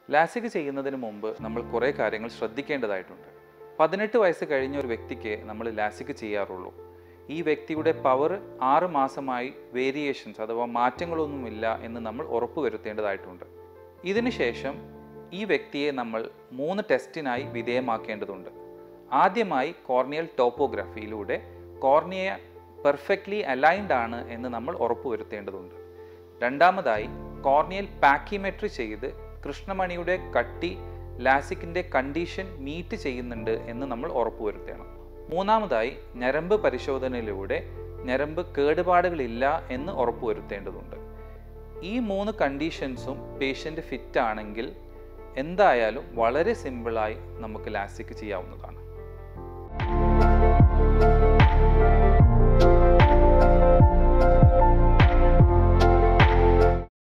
LASIK ചെയ്യുന്നതിന് മുമ്പ് നമ്മൾ കുറേ കാര്യങ്ങൾ ശ്രദ്ധിക്കേണ്ടതായിട്ടുണ്ട് പതിനെട്ട് വയസ്സ് കഴിഞ്ഞ ഒരു വ്യക്തിക്ക് നമ്മൾ ലാസിക് ചെയ്യാറുള്ളൂ ഈ വ്യക്തിയുടെ പവർ ആറ് മാസമായി വേരിയേഷൻസ് അഥവാ മാറ്റങ്ങളൊന്നുമില്ല എന്ന് നമ്മൾ ഉറപ്പുവരുത്തേണ്ടതായിട്ടുണ്ട് ഇതിനുശേഷം ഈ വ്യക്തിയെ നമ്മൾ മൂന്ന് ടെസ്റ്റിനായി വിധേയമാക്കേണ്ടതുണ്ട് ആദ്യമായി കോർണിയൽ ടോപ്പോഗ്രാഫിയിലൂടെ കോർണിയ പെർഫെക്റ്റ്ലി അലൈൻഡ് ആണ് എന്ന് നമ്മൾ ഉറപ്പുവരുത്തേണ്ടതുണ്ട് രണ്ടാമതായി കോർണിയൽ പാക്കിമെട്രി ചെയ്ത് കൃഷ്ണമണിയുടെ കട്ടി ലാസിക്കിൻ്റെ കണ്ടീഷൻ മീറ്റ് ചെയ്യുന്നുണ്ട് എന്ന് നമ്മൾ ഉറപ്പുവരുത്തണം മൂന്നാമതായി ഞരമ്പ് പരിശോധനയിലൂടെ ഞരമ്പ് കേടുപാടുകളില്ല എന്ന് ഉറപ്പുവരുത്തേണ്ടതുണ്ട് ഈ മൂന്ന് കണ്ടീഷൻസും പേഷ്യൻ്റ് ഫിറ്റ് ആണെങ്കിൽ എന്തായാലും വളരെ സിമ്പിളായി നമുക്ക് ലാസിക് ചെയ്യാവുന്നതാണ്